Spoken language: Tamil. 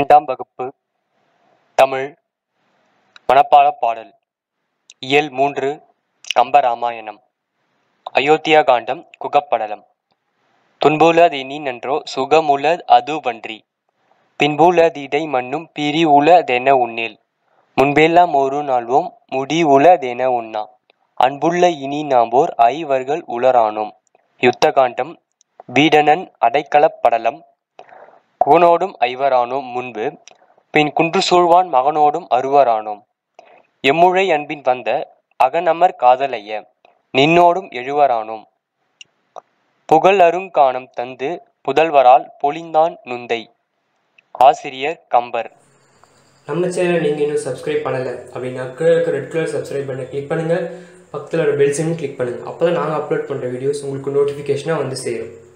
ஐந்தாம் வகுப்பு தமிழ் மனப்பாடப் பாடல் இயல் மூன்று கம்பராமாயணம் அயோத்தியா காண்டம் குகப்படலம் துன்புளதினி நன்றோ சுகமுள அதுவன்றி பின்புளதிடை மன்னும் பிரிவுளதென உன்னேல் முன்பெல்லாம் ஒரு நாள்வோம் முடிவுளதென உண்ணா அன்புள்ள இனி நாம்போர் ஐவர்கள் உளரானோம் யுத்த காண்டம் வீடணன் அடைக்கலப் படலம் குகனோடும் ஐவரானோம் முன்பு பின் குன்று சூழ்வான் மகனோடும் அறுவரானோம் எம்முழை அன்பின் வந்த அகனமர் காதலைய நின்னோடும் எழுவரானோம் புகழ் அருங்கானம் தந்து புதல்வரால் பொலிந்தான் நுந்தை ஆசிரியர் கம்பர் நம்ம சேனலை நீங்கள் இன்னும் சப்ஸ்கிரைப் பண்ணலை அப்படின்னா கீழே இருக்க ரெட் கலர் சப்ஸ்கிரைப் பண்ண கிளிக் பண்ணுங்கள் பக்கத்தில் ஒரு பெல் சிம்னு கிளிக் பண்ணுங்கள் அப்போ தான் நாங்கள் அப்லோட் பண்ணுற வீடியோஸ் உங்களுக்கு நோட்டிஃபிகேஷனாக வந்து சேரும்